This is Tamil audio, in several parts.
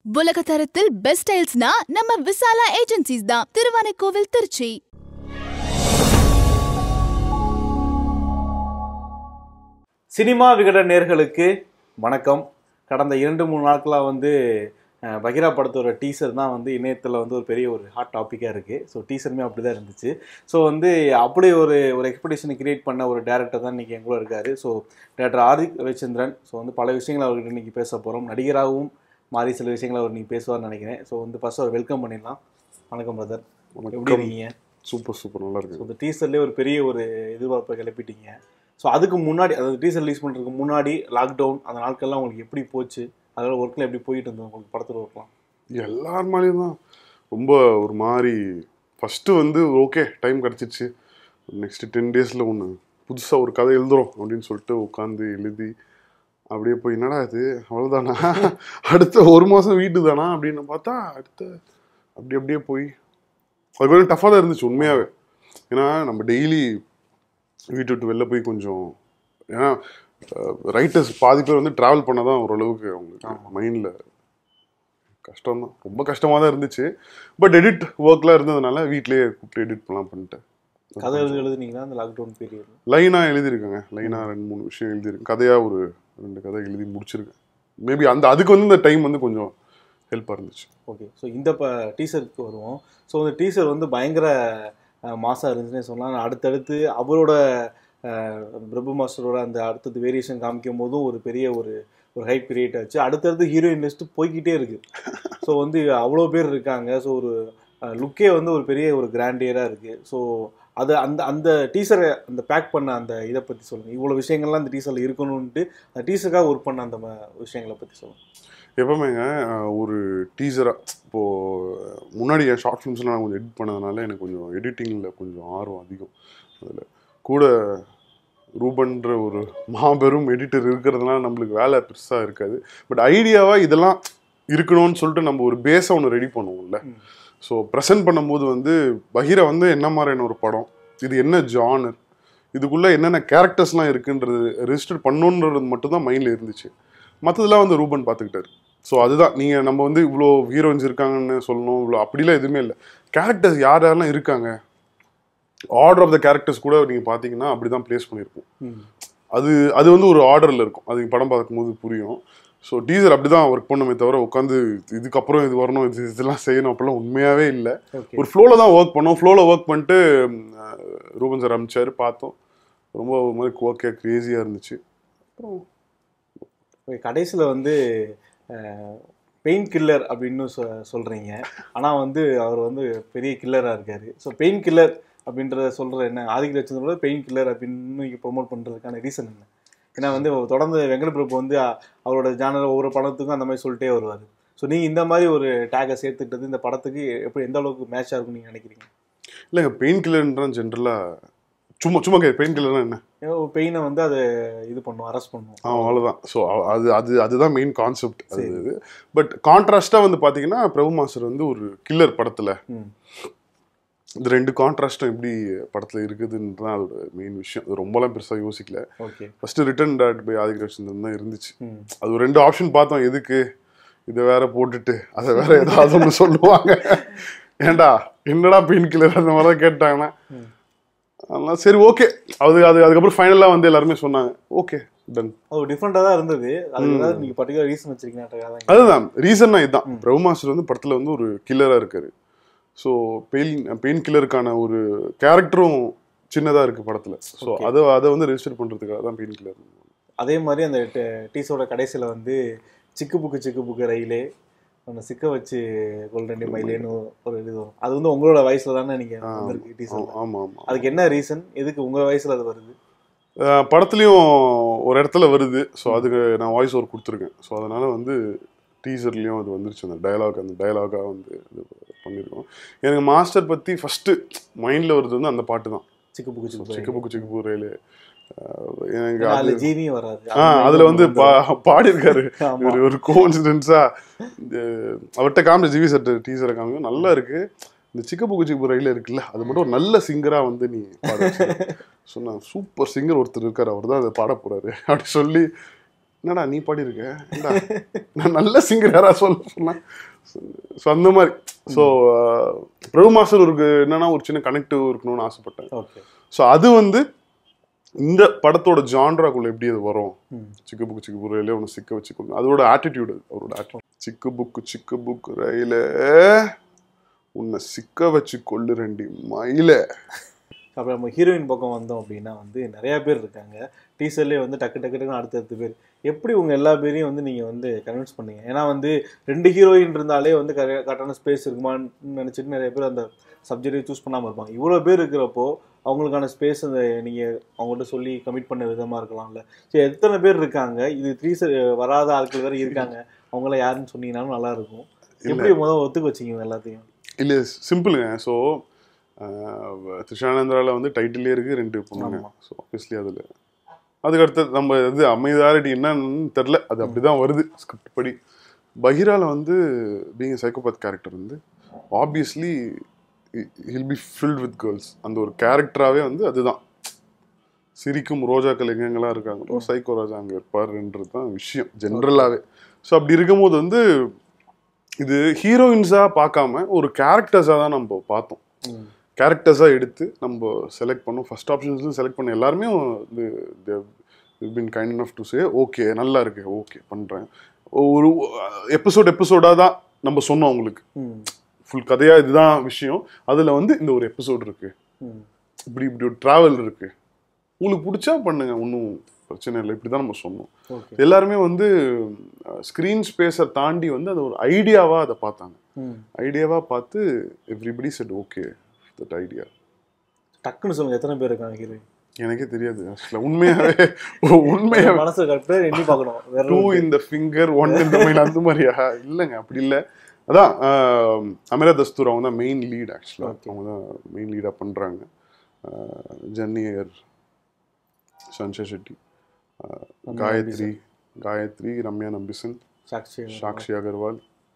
உலக தரத்தில் பெஸ்ட் ஸ்டைல்ஸ்னா நம்ம விசாலா ஏஜென்சிஸ் தான் திருவானைக்கோவில் திருச்சி சினிமா விகட நேர்களுக்கு வணக்கம் கடந்த இரண்டு மூணு நாட்களாக வந்து அஹ், பகிரா படத்தோட டீசர் தான் வந்து இணையத்தில் வந்து ஒரு பெரிய ஒரு ஹாட் டாப்பிக்காக இருக்குது ஸோ டீசருமே அப்படி தான் இருந்துச்சு ஸோ வந்து அப்படி ஒரு ஒரு எக்ஸ்பெக்டேஷனை கிரியேட் பண்ண ஒரு டேரக்டர் தான் இன்றைக்கி எங்களோட இருக்கார் so director Adhik Ravichandran so வந்து பல விஷயங்கள் அவர்கிட்ட இன்றைக்கி பேச போகிறோம் நடிகராகவும் மாறி சில விஷயங்களை அவர் நீங்கள் பேசுவார்னு நினைக்கிறேன் ஸோ வந்து ஃபஸ்ட் அவர் வெல்கம் பண்ணிடலாம் வணக்கம் பிரதர் எப்படி வணக்கம் இருக்கீங்க சூப்பர் சூப்பர் நல்லா ஸோ இருக்கு இந்த டீசர்லேயே ஒரு பெரிய ஒரு எதிர்பார்ப்பை கிளப்பிட்டீங்க ஸோ அதுக்கு முன்னாடி அதாவது டீசர் ரிலீஸ் பண்ணுறதுக்கு முன்னாடி லாக்டவுன் அந்த நாட்கள்லாம் உங்களுக்கு எப்படி போச்சு அதோட ஒர்க்கில் எப்படி போயிட்டு இருந்தது உங்களுக்கு படத்தில் ஒர்க்லாம் எல்லார் மேலேயும் தான் ரொம்ப ஒரு மாதிரி ஃபஸ்ட்டு வந்து ஓகே டைம் கிடச்சிச்சு நெக்ஸ்ட் டென் டேஸில் ஒன்று புதுசாக ஒரு கதை எழுதுறோம் அப்படின்னு சொல்லிட்டு உட்காந்து எழுதி அப்படியே போய் என்னடா இது அவ்வளோதானா அடுத்த ஒரு மாதம் வீட்டு தானா அப்படின்னு பார்த்தா அடுத்த அப்படி அப்படியே போய் அது கொஞ்சம் டஃப்பாக தான் இருந்துச்சு உண்மையாகவே ஏன்னா நம்ம டெய்லி வீட்டு விட்டு வெளில போய் கொஞ்சம் ஏன்னா ரைட்டர்ஸ் பாதி பேர் வந்து ட்ராவல் பண்ண தான் ஓரளவுக்கு அவங்களுக்கு மைண்டில் கஷ்டம் தான் ரொம்ப கஷ்டமாக தான் இருந்துச்சு பட் எடிட் ஒர்க்லாம் இருந்ததுனால வீட்லயே கூப்பிட்டு எடிட் பண்ணலாம் பண்ணிட்டேன் கதை எழுதி எழுதுனீங்களா அந்த லாக்டவுன் பீரியட் லைனாக எழுதியிருக்கேங்க லைனாக ரெண்டு மூணு விஷயம் எழுதியிருக்கேன் கதையாக ஒரு ரெண்டு கதை எழுதி முடிச்சிருக்கேன் மேபி அந்த அதுக்கு வந்து இந்த டைம் வந்து கொஞ்சம் ஹெல்ப்பாக இருந்துச்சு ஓகே ஸோ இந்த இப்போ டீசருக்கு வருவோம் ஸோ இந்த டீசர் வந்து பயங்கர மாசாக இருந்துச்சுன்னே சொல்லலாம் ஆனா அடுத்தடுத்து அவரோட அஹ், பிரபு மாஸ்டரோட அந்த அடுத்தது வேரியேஷன் காமிக்கும் போதும் ஒரு பெரிய ஒரு ஒரு ஹைப் கிரியேட் ஆச்சு அடுத்தடுத்து ஹீரோயின் லிஸ்ட் போய்க்கிட்டே இருக்கு ஸோ வந்து அவ்வளோ பேர் இருக்காங்க ஸோ ஒரு லுக்கே வந்து ஒரு பெரிய ஒரு கிராண்டியராக இருக்கு ஸோ அது அந்த அந்த டீசரை அந்த பேக் பண்ண அந்த இதை பற்றி சொல்லுங்கள் இவ்வளோ விஷயங்கள்லாம் அந்த டீசரில் இருக்கணும்ன்ட்டு அந்த டீசருக்காக ஒர்க் பண்ண அந்த ம- விஷயங்களை பற்றி சொல்லுங்கள் எப்பவுமேங்க அஹ், ஒரு டீசராக இப்போது முன்னாடி என் ஷார்ட் ஃபிலிம்ஸ்லாம் நான் கொஞ்சம் எடிட் பண்ணதுனால எனக்கு கொஞ்சம் எடிட்டிங்கில் கொஞ்சம் ஆர்வம் அதிகம் அதில் கூட ரூபன்ற ஒரு மாபெரும் எடிட்டர் இருக்கிறதுனால நம்மளுக்கு வேலை பெருசாக இருக்காது பட் ஐடியாவாக இதெல்லாம் இருக்கணும்னு சொல்லிட்டு நம்ம ஒரு பேஸை ஒன்று ரெடி பண்ணுவோம்ல ம். ஸோ ப்ரெசென்ட் பண்ணும்போது வந்து பஹீரா வந்து என்ன மாதிரியான ஒரு படம் இது என்ன ஜானர் இதுக்குள்ளே என்னென்ன கேரக்டர்ஸ்லாம் இருக்குன்றது ரெஜிஸ்டர் பண்ணணுன்றது மட்டும்தான் மைண்டில் இருந்துச்சு மற்றதெல்லாம் வந்து ரூபன் பார்த்துக்கிட்டாரு ஸோ அதுதான் நீங்கள் நம்ம வந்து இவ்வளோ ஹீரோயின்ஸ் இருக்காங்கன்னு சொல்லணும் இவ்வளோ அப்படிலாம் எதுவுமே இல்லை கேரக்டர்ஸ் யார் யாரெல்லாம் இருக்காங்க ஆர்டர் ஆஃப் த கேரக்டர்ஸ் கூட நீங்கள் பார்த்தீங்கன்னா அப்படி தான் ப்ளேஸ் பண்ணியிருப்போம் ம் அது அது வந்து ஒரு ஆர்டரில் இருக்கும் அது படம் பார்க்கும்போது புரியும் ஸோ டீசர் அப்படி தான் ஒர்க் பண்ணுமே தவிர உட்காந்து இதுக்கப்புறம் இது வரணும் இது இதெல்லாம் செய்யணும் அப்படிலாம் உண்மையாகவே இல்லை ஓகே ஒரு ஃப்ளோவில் தான் ஒர்க் பண்ணோம் ஃப்ளோவில் ஒர்க் பண்ணிட்டு ம், அஹ், ரூபன் சார் அமிச்சார் பார்த்தோம் ரொம்ப ஒரு மாதிரி ஓகே க்ரேஸியாக இருந்துச்சு அப்புறம் கடைசியில் வந்து பெயின் கில்லர் அப்படின்னு சொ சொல்கிறீங்க ஆனால் வந்து அவர் வந்து பெரிய கில்லராக இருக்கார் ஸோ பெயின் கில்லர் அப்படின்றத சொல்கிற என்ன ஆதிக்க லட்சத்தோட பெயின் கில்லர் அப்படின்னு இங்கே ப்ரொமோட் பண்ணுறதுக்கான ரீசன் என்ன ஏன்னா வந்து தொடர்ந்து வெங்கட பிரபு வந்து அ- அவரோட ஜானர் ஒவ்வொரு படத்துக்கும் அந்த மாதிரி சொல்லிட்டே வருவார் ஸோ நீங்கள் இந்த மாதிரி ஒரு டேகை சேர்த்துக்கிட்டது இந்த படத்துக்கு எப்படி எந்த அளவுக்கு மேட்சாக இருக்கும்னு நீங்கள் நினைக்கிறீங்க இல்லைங்க பெயின் கில்லர்ன்றான் ஜென்ரலாக சும்மா சும்மா கே பெயின் கில்லர்னா என்ன பெயினை வந்து அதை இது பண்ணும் அரெஸ்ட் பண்ணும் ஆ அவ்வளோதான் ஸோ அது அது அதுதான் மெயின் கான்செப்ட் அது இது பட் கான்ட்ராஸ்டாக வந்து பார்த்தீங்கன்னா பிரபு மாஸ்டர் வந்து ஒரு கில்லர் படத்தில் ம் இந்த ரெண்டு கான்ட்ராஸ்டும் எப்படி படத்தில் இருக்குதுன்னு தான் அதோட மெயின் விஷயம் அது ரொம்பலாம் பெருசாக யோசிக்கல okay first written date by Adhik Ravichandran தான் இருந்துச்சு ம் அது ஒரு ரெண்டு ஆப்ஷன் பார்த்தோம் எதுக்கு இதை வேற போட்டுட்டு அதை வேற ஏதாவது ஒன்று சொல்லுவாங்க ஏன்டா என்னடா பெயின் கில்லர் அந்த மாதிரி தான் கேட்டாங்கன்னா ம். அதெல்லாம் சரி ஓகே அது அது அதுக்கப்புறம் ஃபைனலாக வந்து எல்லாருமே சொன்னாங்க ஓகே டன் அது டிஃப்ரெண்டாக தான் இருந்தது அதுக்கு ஏதாவது நீங்கள் பர்டிகுலர் ரீசன் வச்சிருக்கீங்கன்னா அதுதான் ரீசன்னா இதுதான் பிரபு மாஸ்டர் வந்து படத்தில் வந்து ஒரு கில்லராக இருக்காரு ஸோ பெயின் பெயின் கில்லருக்கான ஒரு கேரக்டரும் சின்னதாக இருக்குது படத்தில் ஸோ Okay. அதை அதை வந்து ரெஜிஸ்டர் பண்ணுறதுக்காக தான் பெயின் கில்லர் அதே மாதிரி அந்த டீஸோட கடைசியில் வந்து சிக்கு புக்கு சிக்கு புக்கு ரயிலே அந்த சிக்க வச்சு கோல்டன் மயிலேன்னு ஒரு இது வரும் அது வந்து உங்களோட வயசுல தானே நீங்க வந்திருக்கு டீசர் ஆமாம் ஆமாம் அதுக்கு என்ன ரீசன் எதுக்கு உங்க வயசுல அது வருது அஹ் படத்துலையும் ஒரு இடத்துல வருது ஸோ அதுக்கு நான் வாய்ஸ் ஓவர் கொடுத்துருக்கேன் ஸோ அதனால் வந்து டீசர்லேயும் அது வந்துருச்சு அந்த டயலாக் அந்த டயலாகாக வந்து இது பண்ணியிருக்கோம் எனக்கு மாஸ்டர் பற்றி ஃபஸ்ட்டு மைண்டில் வருது வந்து அந்த பாட்டு தான் சிக்கு புக்கு சிக்கு சிக்கு புக்கு புக்கு சிக்கு பூரையில் எனக்கு ஏன்னா அது அதுல ஜீனியும் வராது ஆ அதில் வந்து பா பாடியிருக்காரு ஆமா. ஒரு ஒரு கோஇன்சிடென்ஸா அவர்கிட்ட காமிச்ச ஜிவி சட்ட டீசரை காமிக்கும் நல்லா இருக்கு இந்த சிக்க புக்கு சிக்கு ரயில இருக்குல்ல அது மட்டும் ஒரு நல்ல சிங்கரா வந்து நீ பாட சொன்னா சூப்பர் சிங்கர் ஒருத்தர் இருக்காரு அவர் தான் அதை பாட போறாரு அப்படி சொல்லி என்னடா நீ பாடியிருக்க ஏன்டா, நான் நல்ல சிங்கர் யாரா சொல்ல சொன்னேன் ஸோ அந்த மாதிரி ஸோ பிரபு மாஸ்டர் ஒரு என்னன்னா ஒரு சின்ன கனெக்டிவ் இருக்கணும்னு ஆசைப்பட்டேன் ஓகே ஸோ அது வந்து இந்த படத்தோட ஜான்ராக்குள்ள எப்படி அது வரும் ம். சிக்கு புக்கு சிக்கு புக்கு ரயிலே ஒன்று சிக்க வச்சு கொண்டு அதோட ஆட்டிடியூட் அவரோட attitude. சிக்கு புக்கு சிக்கு புக்கு ரயிலே உன்னை சிக்க வச்சு கொள்ளு ரெண்டி மயில அப்புறம் நம்ம ஹீரோயின் பக்கம் வந்தோம் அப்படின்னா வந்து நிறைய பேர் இருக்காங்க டீசர்லேயே வந்து டக்கு டக்கு டக்குன்னு அடுத்தடுத்த பேர் எப்படி உங்க எல்லா பேரையும் வந்து நீங்க வந்து கன்வின்ஸ் பண்ணீங்க ஏன்னா வந்து ரெண்டு ஹீரோயின் இருந்தாலே வந்து கரெ- கரெக்டான ஸ்பேஸ் இருக்குமான்னு நினைச்சிட்டு நிறைய பேர் அந்த சப்ஜெக்டை சூஸ் பண்ணாம இருப்பாங்க இவ்வளோ பேர் இருக்கிறப்போ அவங்களுக்கான ஸ்பேஸ் அந்த நீங்க அவங்கள்ட்ட சொல்லி கமிட் பண்ண விதமா இருக்கலாம்ல சரி எத்தனை பேர் இருக்காங்க இது டீசர் வராத ஆட்கள் வேற இருக்காங்க அவங்கள யாருன்னு சொன்னீங்கன்னாலும் நல்லா இருக்கும் எப்படி முதல் ஒத்துக்க வச்சீங்க எல்லாத்தையும் இல்லை சிம்பிளுங்க ஸோ திருஷானந்திரால வந்து டைட்டிலே இருக்கு ரெண்டு பொண்ணுங்க ஆமா. ஸோ ஆப்வியஸ்லி அதில் அதுக்கு அடுத்தது நம்ம இது அமைதாரிட்டி என்னன்னு தெரில அது அப்படிதான் வருது ஸ்கிரிப்ட் படி பஹீரால வந்து பீங் சைக்கோபாத் கேரக்டர் வந்து obviously he'll be filled with girls அந்த ஒரு கேரக்டராகவே வந்து அதுதான் சிரிக்கும் ரோஜாக்கள் எங்கெங்கெல்லாம் இருக்காங்களோ சைக்கோ ராஜா அங்கே இருப்பாருன்றது தான் விஷயம் ஜென்ரலாகவே ஸோ அப்படி இருக்கும்போது வந்து இது ஹீரோயின்ஸாக பார்க்காம ஒரு கேரக்டர்ஸாக தான் நம்ம பார்த்தோம் ம். கேரக்டர்ஸாக எடுத்து நம்ம செலக்ட் பண்ணோம் ஃபர்ஸ்ட் ஆப்ஷன்ஸ்லையும் செலக்ட் பண்ண எல்லாருமே வந்து been kind enough to say okay நல்லா இருக்கு ஓகே பண்ணுறேன் ஒரு எபிசோட் எபிசோடாக தான் நம்ம சொன்னோம் அவங்களுக்கு ம். ஃபுல் கதையாக இதுதான் விஷயம் அதில் வந்து இந்த ஒரு எபிசோட் இருக்கு ம். இப்படி இப்படி ஒரு ட்ராவல் இருக்கு உங்களுக்கு பிடிச்சா பண்ணுங்க ஒன்றும் பிரச்சனை இல்லை இப்படி தான் நம்ம சொன்னோம் ஓகே எல்லாருமே வந்து ஸ்க்ரீன் ஸ்பேஸை தாண்டி வந்து அது ஒரு ஐடியாவாக அதை பார்த்தாங்க ம். ஐடியாவாக பார்த்து everybody said okay that idea டக்குன்னு சொல்லுங்க எத்தனை பேர் இருக்காங்க ஹீரோயின் எனக்கே தெரியாது ஆக்சுவலாக உண்மையாவே உண்மையாவே மனசு கரெக்டா எண்ணி பார்க்கணும் வேற டூ ஒரு- இந்த ஃபிங்கர் ஒன் இந்த மைல் அந்த மாதிரியா இல்லைங்க அப்படி இல்லை அதான் ஆஹ், அமிரா தஸ்தூர் அவங்க தான் மெயின் லீட் ஆக்சுவலாக அவங்க தான் மெயின் லீடாக பண்ணுறாங்க ஜன்னியர் சஞ்சய் ஷெட்டி ஆஹ், ரம்யா காயத்ரி காயத்ரி ரம்யா நம்பிசன் சாக்ஷி சாக்ஷி அகர்வால்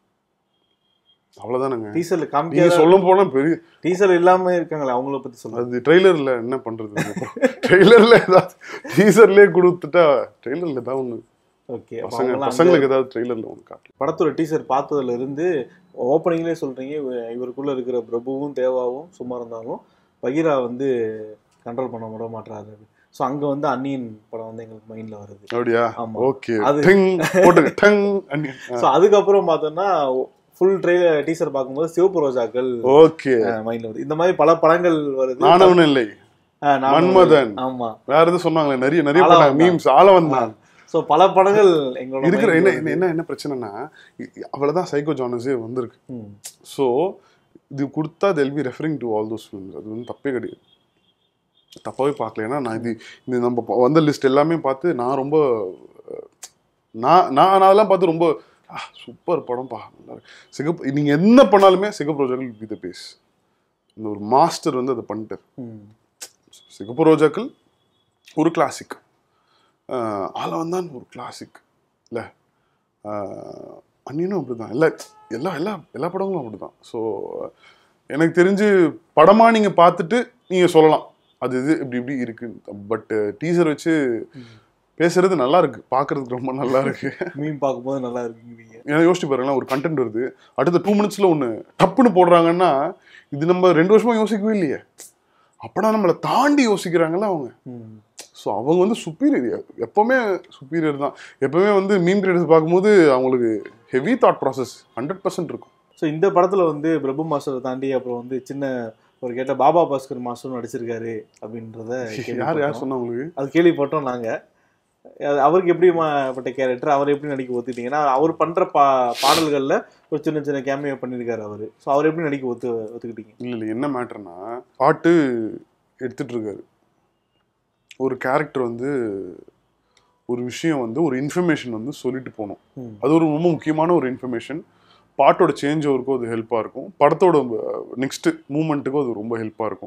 அவ்வளோதானங்க டீசர்ல நீங்க காமிக்காத சொல்ல போனா பெரிய டீசர் இல்லாம இருக்காங்களே அவங்கள பத்தி சொல்லுங்க அது ட்ரெய்லர்ல என்ன பண்றது ட்ரெய்லர்ல ஏதாவது டீசர்லயே கொடுத்துட்டா ட்ரெய்லர்ல ஏதாவது ஒண்ணு ஓகே பசங்க பசங்களுக்கு ஏதாவது ட்ரெய்லர்ல ஒன்று காட்டு படத்தோட டீசர் பார்த்ததுல இருந்து ஓப்பனிங்லேயே சொல்றீங்க இவ- இவருக்குள்ள இருக்கிற பிரபுவும் தேவாவும் சும்மா இருந்தாலும் பகீரா வந்து கண்ட்ரோல் பண்ண விட மாட்டாரு ஸோ அங்க வந்து அன்னியன் படம் வந்து எங்களுக்கு மைண்ட்ல வருது அப்படியா ஆமா. ஓகே அது- டங் போட்டு டங் அண்ணி ஸோ அதுக்கப்புறம் பார்த்தோம்னா ஃபுல் ட்ரெய்லர் டீசர் பார்க்கும்போது சிவப்பு ரோஜாக்கள் ஓகே மைண்ட்ல வருது இந்த மாதிரி பல படங்கள் வருது நானவனும் இல்லை ஆ, நானும் மன்மதன். ஆமா வேற எதுவும் சொன்னாங்களே நிறைய நிறைய ஆள படம் வந்தான். மீம்ஸ் ஆள வந்தான் ஸோ பல படங்கள் எங்களோட இருக்கிற mindல என்ன வருது. என்ன- என்ன என்ன பிரச்சனைனா இ- இ- அவ்வளவுதான் சைக்கோ ஜானஸே வந்திருக்கு ம். ஸோ இது கொடுத்தா they'll be referring to all those films அது வந்து தப்பே கிடையாது தப்பாவே பார்க்கல ஏன்னா நான் இது இந்த நம்ம ப- வந்த லிஸ்ட் எல்லாமே பார்த்து நான் ரொம்ப அஹ், நான் நான் நான் அதெல்லாம் பார்த்து ரொம்ப சூப்பர் படம்ப்பா நல்லா இருக்கு சிகப்பு நீங்கள் என்ன பண்ணாலுமே சிகப்பு ரோஜாக்கள் பி த பேஸ் இந்த ஒரு மாஸ்டர் வந்து அதை பண்ணிட்டார் ம். சிகப்பு ரோஜாக்கள் ஒரு கிளாசிக் ஆலவந்தான் ஒரு கிளாசிக் இல்லை அண்ணினும் அப்படிதான் இல்லை எல்லா எல்லா எல்லா படங்களும் அப்படிதான் ஸோ எனக்கு தெரிஞ்சு படமா நீங்க பார்த்துட்டு நீங்க சொல்லலாம் அது இது இப்படி இப்படி இருக்கு பட் டீசர் வச்சு பேசுறது நல்லா இருக்கு பார்க்கிறதுக்கு ரொம்ப நல்லா இருக்கு மீன் பார்க்கும்போது நல்லா இருக்குங்கிறீங்க ஏன்னா யோசிச்சு பாருங்களேன் ஒரு கண்டென்ட் வருது அடுத்த டூ மினிட்ஸ்ல ஒன்று டப்புன்னு போடுறாங்கன்னா இது நம்ம ரெண்டு வருஷமா யோசிக்கவே இல்லையே அப்படா நம்மளை தாண்டி யோசிக்கிறாங்கல்ல அவங்க ம். ஸோ அவங்க வந்து சுப்பீரியர் எப்பவுமே சுப்பீரியர் தான் எப்பவுமே வந்து மீன் கிரியேட்டர்ஸ் பார்க்கும்போது அவங்களுக்கு heavy thought process hundred percent இருக்கும் ஸோ இந்த படத்துல வந்து பிரபு மாஸ்டர் தாண்டி அப்புறம் வந்து சின்ன ஒரு கேட்ட பாபா பாஸ்கர் மாஸ்டரும் நடிச்சிருக்காரு அப்படின்றத யார் கேள்விப்பட்டோம். யார் சொன்னா உங்களுக்கு அது கேள்விப்பட்டோம் நாங்க அது அவருக்கு எப்படி பட்ட கேரக்டர் அவர் எப்படி நடிக்க ஒத்துட்டீங்க ஏன்னா அவர் பண்ற பா பாடல்கள்ல ஒரு சின்ன சின்ன கேமியோ பண்ணியிருக்காரு அவரு ஸோ அவர் எப்படி நடிக்க ஒத்து ஒத்துக்கிட்டீங்க இல்லை இல்லை என்ன மேட்டர்னா பாட்டு எடுத்துட்டு இருக்காரு ஒரு கேரக்டர் வந்து ஒரு விஷயம் வந்து ஒரு இன்ஃபர்மேஷன் வந்து சொல்லிட்டு போகணும் ம். அது ஒரு ரொம்ப முக்கியமான ஒரு இன்ஃபர்மேஷன் பாட்டோட சேஞ்ச் ஓவருக்கும் அது ஹெல்ப்பாக இருக்கும் படத்தோட நெக்ஸ்ட் மூமெண்ட்டுக்கும் அது ரொம்ப ஹெல்ப்பாக இருக்கும்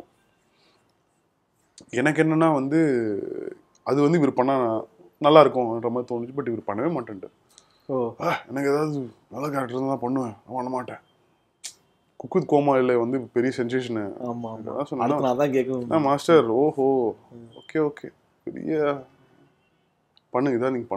எனக்கு என்னன்னா வந்து அது வந்து இவர் பண்ணா நல்லா இருக்கும்ன்ற மாதிரி தோணுச்சு பட் இவர் பண்ணவே மாட்டேன்ட்டு ஓ "ஆ, எனக்கு ஏதாவது நல்ல கேரக்டர் தான் பண்ணுவேன் நான் பண்ண மாட்டேன் குக்குத் கோமாளில வந்து பெரிய சென்சேஷன் ஆமா ஆமா அதான் சொன்னேன். அடுத்து நான் தான் கேட்கணும் மாஸ்டர் ஓஹோ ஓகே ஓகே பெரிய பண்ணுங்க இதான் நீங்கள் பண்ணணும்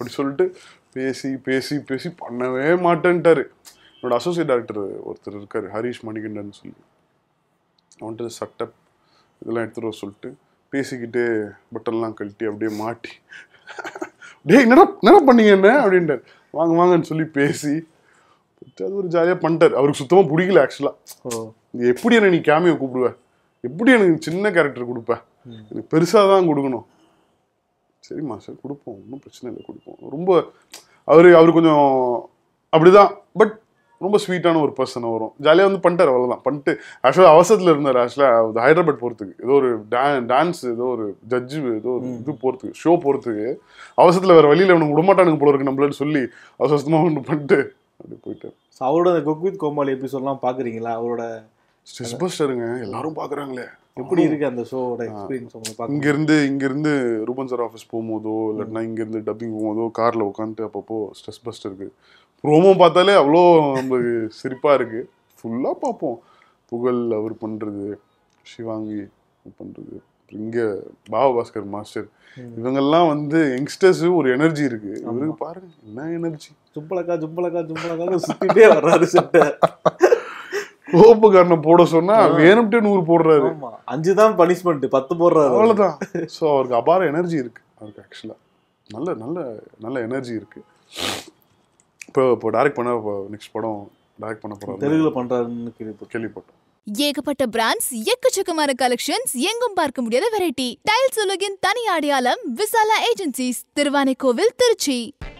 அப்படி சொல்லிட்டு பேசி பேசி பேசி பண்ணவே மாட்டேன்ட்டாரு என்னோட அசோசியேட் டைரக்டர் ஒருத்தர் இருக்காரு ஹரிஷ் மணிகண்டன் சொல்லி அவன்ட்டு சட்டை இதெல்லாம் எடுத்துட்டு வர சொல்லிட்டு பேசிக்கிட்டே பட்டன்லாம் கழட்டி அப்படியே மாட்டி டேய் என்னடா என்னடா பண்ணீங்க என்ன அப்படின்ட்டார் வாங்க வாங்கன்னு சொல்லி பேசி அது ஒரு ஜாலியாக பண்ணிட்டார் அவருக்கு சுத்தமாக பிடிக்கல ஆக்சுவலாக ஓ இது எப்படி என்ன நீ கேமியோ கூப்பிடுவ எப்படி எனக்கு சின்ன கேரக்டர் கொடுப்ப எனக்கு பெருசாக தான் கொடுக்கணும் சரிம்மா சார் கொடுப்போம் ஒன்றும் பிரச்சனை இல்லை கொடுப்போம் ரொம்ப அவர் அவர் கொஞ்சம் அப்படிதான் பட் ரொம்ப ஸ்வீட்டான ஒரு பர்சன் வரும் ஜாலியாக வந்து பண்ணிட்டார் அவ்வளோதான் பண்ணிட்டு ஆக்சுவலாக அவசரத்தில் இருந்தார் ஆக்சுவலாக ஹைதராபாத் போகிறதுக்கு ஏதோ ஒரு டான்ஸ் ஏதோ ஒரு ஜட்ஜு ஏதோ ஒரு இது போகிறதுக்கு ஷோ போகிறதுக்கு அவசரத்தில் வேறு வழியில் அவனுக்கு விடமாட்டானுங்க போல இருக்கு நம்மளன்னு சொல்லி அவசரமாக ஒன்று பண்ணிட்டு அப்படி போயிட்டார் ஸோ அவரோட அந்த குக் வித் கோமாளி எபிசோட்லாம் பார்க்குறீங்களா அவரோட ஸ்ட்ரெஸ் பஸ்டருங்க எல்லாரும் பார்க்குறாங்களே எப்படி இருக்கு அந்த ஷோவோட எக்ஸ்பீரியன்ஸ் உங்களுக்கு பார்க்க இங்க இருந்து இங்க இருந்து ரூபன் சார் ஆஃபீஸ் போகும்போதோ இல்லாட்டினா இங்க இருந்து டப்பிங் போகும்போதோ கார்ல உட்காந்துட்டு அப்பப்போ ஸ்ட்ரெஸ் பஸ்ட் இருக்கு ப்ரோமோ பார்த்தாலே அவ்வளோ நமக்கு சிரிப்பா இருக்கு ஃபுல்லா பார்ப்போம் புகழ் அவர் பண்றது சிவாங்கி பண்றது அப்புறம் இங்க பாவபாஸ்கர் மாஸ்டர் இவங்கெல்லாம் வந்து யங்ஸ்டர்ஸ் ஒரு எனர்ஜி இருக்கு இவருக்கு பாருங்க என்ன எனர்ஜி ஜும்பலக்கா ஜும்பலக்கா ஜும்பலக்கா சுத்திட்டே வர்றாரு சட்டை கோப்பக்காரனை போட சொன்னா வேணும்ட்டே நூறு போடுறாரு ஆமா அஞ்சு தான் பனிஷ்மெண்ட் பத்து போடுறாரு அவ்வளவுதான் ஸோ அவருக்கு அபார எனர்ஜி இருக்கு அவருக்கு ஆக்சுவலா நல்ல நல்ல நல்ல எனர்ஜி இருக்கு இப்போ இப்போ டைரக்ட் பண்ண நெக்ஸ்ட் படம் டைரக்ட் பண்ண போறாரு தெலுங்குல பண்றாருன்னு கேள்விப்பட்டேன் கேள்விப்பட்டோம் ஏகப்பட்ட பிராண்ட்ஸ் எக்கச்சக்கமான கலெக்ஷன்ஸ் எங்கும் பார்க்க முடியாத வெரைட்டி டைல்ஸ் உலகின் தனி அடையாளம் விசாலா ஏஜென்சிஸ் திருவானைக்கோவில் திருச்சி